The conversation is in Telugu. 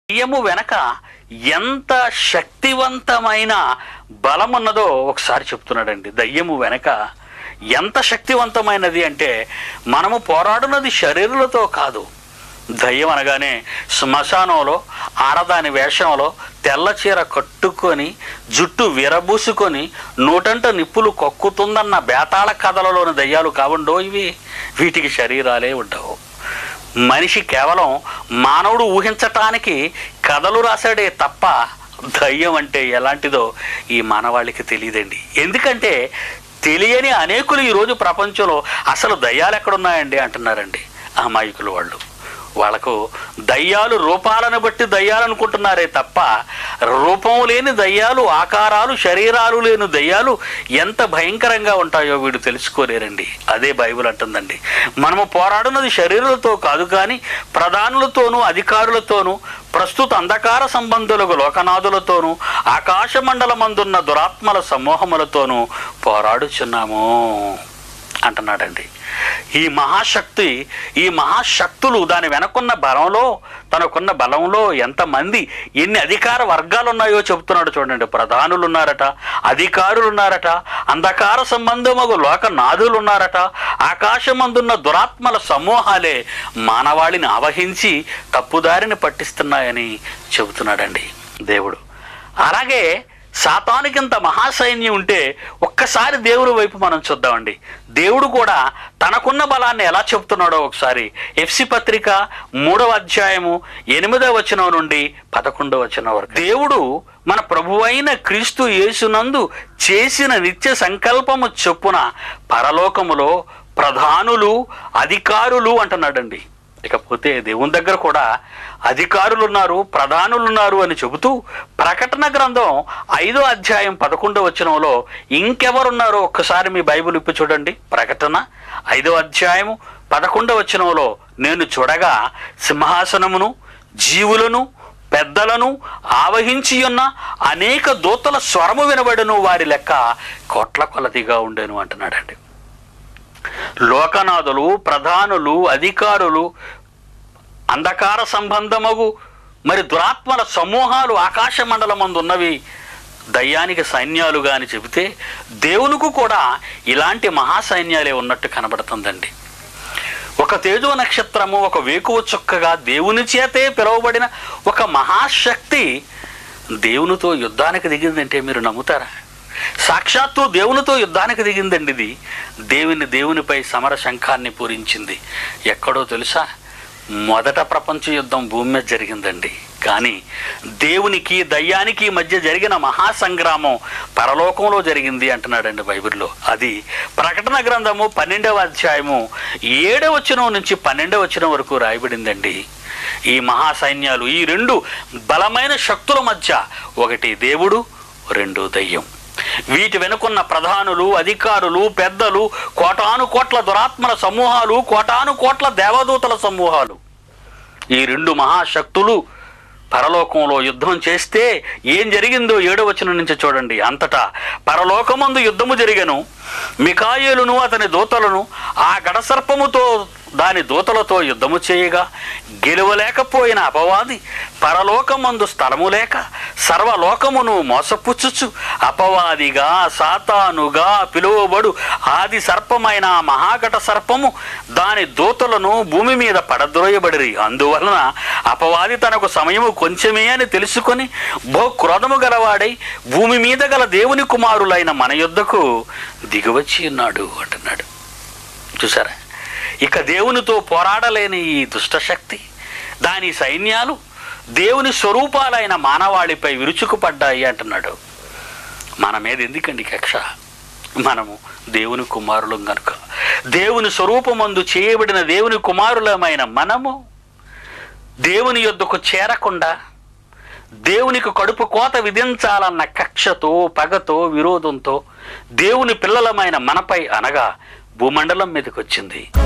దయ్యము వెనక ఎంత శక్తివంతమైన బలం ఉన్నదో ఒకసారి చెప్తున్నాడండి దయ్యము వెనక ఎంత శక్తివంతమైనది అంటే మనము పోరాడున్నది శరీరులతో కాదు దయ్యం అనగానే శ్మశానంలో ఆడదాని వేషంలో తెల్ల చీర కట్టుకొని జుట్టు విరబూసుకొని నూటంట నిప్పులు కొక్కుతుందన్న బేతాళ కథలలోని దయ్యాలు కావుండో ఇవి వీటికి శరీరాలే ఉండవు మనిషి కేవలం మానవుడు ఊహించటానికి కథలు రాశాడే తప్ప దయ్యం అంటే ఎలాంటిదో ఈ మానవాళికి తెలియదండి ఎందుకంటే తెలియని అనేకులు ఈరోజు ప్రపంచంలో అసలు దయ్యాలు ఎక్కడున్నాయండి అంటున్నారండి అమాయకులు వాళ్ళు వాళ్ళకు దయ్యాలు రూపాలను బట్టి దయ్యాలు అనుకుంటున్నారే తప్ప రూపం లేని దయ్యాలు ఆకారాలు శరీరాలు లేని దయ్యాలు ఎంత భయంకరంగా ఉంటాయో వీడు తెలుసుకోలేరండి అదే బైబిల్ అంటుందండి మనము పోరాడున్నది శరీరాలతో కాదు కానీ ప్రధానులతోనూ అధికారులతోనూ ప్రస్తుత అంధకార సంబంధులకు లోకనాథులతోనూ ఆకాశ మండలమందున్న దురాత్మల సమూహములతోనూ పోరాడుచున్నాము అంటున్నాడండి ఈ మహాశక్తి ఈ మహాశక్తులు దాని వెనకున్న బలంలో తనకున్న బలంలో ఎంతమంది ఎన్ని అధికార వర్గాలు ఉన్నాయో చెబుతున్నాడు చూడండి ప్రధానులు ఉన్నారట అధికారులు ఉన్నారట అంధకార సంబంధమగు లోకనాథులు ఉన్నారట ఆకాశమందున్న దురాత్మల సమూహాలే మానవాళిని ఆవహించి తప్పుదారిని పట్టిస్తున్నాయని చెబుతున్నాడండి దేవుడు అలాగే సాతానికింత మహాసైన్యం ఉంటే ఒక్కసారి దేవుడి వైపు మనం చూద్దామండి దేవుడు కూడా తనకున్న బలాన్ని ఎలా చెప్తున్నాడో ఒకసారి ఎఫ్సి పత్రిక మూడవ అధ్యాయము ఎనిమిదవ వచనం నుండి పదకొండవ వచనం వరకు దేవుడు మన ప్రభువైన క్రీస్తు యేసునందు చేసిన నిత్య సంకల్పము చొప్పున పరలోకములో ప్రధానులు అధికారులు అంటున్నాడండి ఇకపోతే దేవుని దగ్గర కూడా అధికారులు ఉన్నారు ప్రధానులు ఉన్నారు అని చెబుతూ ప్రకటన గ్రంథం ఐదో అధ్యాయం పదకొండో వచనంలో ఇంకెవరున్నారో ఒక్కసారి మీ బైబిల్ ఇప్పి చూడండి ప్రకటన ఐదో అధ్యాయము పదకొండవ వచనంలో నేను చూడగా సింహాసనమును జీవులను పెద్దలను ఆవహించి ఉన్న అనేక దూతల స్వరము వినబడను వారి లెక్క కోట్ల కొలదిగా ఉండేను అంటున్నాడండి లోకనాథులు ప్రధానులు అధికారులు అంధకార సంబంధమగు మరి దురాత్మల సమూహాలు ఆకాశ మండలమందు ఉన్నవి దయ్యానికి సైన్యాలుగా అని చెబితే దేవునికి కూడా ఇలాంటి మహాసైన్యాలే ఉన్నట్టు కనబడుతుందండి ఒక తేజో నక్షత్రము ఒక వేకువ చుక్కగా దేవుని చేతే పిలువబడిన ఒక మహాశక్తి దేవునితో యుద్ధానికి దిగిందంటే మీరు నమ్ముతారా సాక్షాత్తు దేవునితో యుద్ధానికి దిగిందండి ఇది దేవుని దేవునిపై సమర శంఖాన్ని పూరించింది ఎక్కడో తెలుసా మొదట ప్రపంచ యుద్ధం భూమి మీద జరిగిందండి కానీ దేవునికి దయ్యానికి మధ్య జరిగిన మహాసంగ్రామం పరలోకంలో జరిగింది అంటున్నాడండి బైబిల్లో అది ప్రకటన గ్రంథము పన్నెండవ అధ్యాయము ఏడవ వచనం నుంచి పన్నెండవ వచనం వరకు రాయబడిందండి ఈ మహాసైన్యాలు ఈ రెండు బలమైన శక్తుల మధ్య ఒకటి దేవుడు రెండు దయ్యం వీటి వెనుకున్న ప్రధానులు అధికారులు పెద్దలు కోటాను కోట్ల దురాత్మల సమూహాలు కోటాను కోట్ల దేవదూతల సమూహాలు ఈ రెండు మహాశక్తులు పరలోకంలో యుద్ధం చేస్తే ఏం జరిగిందో ఏడవ వచనం నుంచి చూడండి అంతటా పరలోకమందు యుద్ధము జరిగను మికాయేలును అతని దూతలను ఆ గడసర్పముతో దాని దూతలతో యుద్ధము చేయగా గెలవలేకపోయిన అపవాది పరలోకమందు స్థలము లేక సర్వలోకమును మోసపుచ్చుచు అపవాదిగా సాతానుగా పిలువబడు ఆది సర్పమైన ఆ మహాఘట సర్పము దాని దూతలను భూమి మీద పడద్రోయబడిరి అందువలన అపవాది తనకు సమయము కొంచెమే అని తెలుసుకొని బహు క్రోధము గలవాడై భూమి మీద గల దేవుని కుమారులైన మన యొద్దకు దిగివచ్చి ఉన్నాడు అంటున్నాడు చూసారా ఇక దేవునితో పోరాడలేని ఈ దుష్టశక్తి దాని సైన్యాలు దేవుని స్వరూపాలైన మానవాళిపై విరుచుకుపడ్డాయి అంటున్నాడు మన మీద ఎందుకండి కక్ష మనము దేవుని కుమారులం గనుక దేవుని స్వరూపమందు చేయబడిన దేవుని కుమారులమైన మనము దేవుని యొద్దకు చేరకుండా దేవునికి కడుపు కోత విధించాలన్న కక్షతో పగతో విరోధంతో దేవుని పిల్లలమైన మనపై అనగా భూమండలం మీదకి వచ్చింది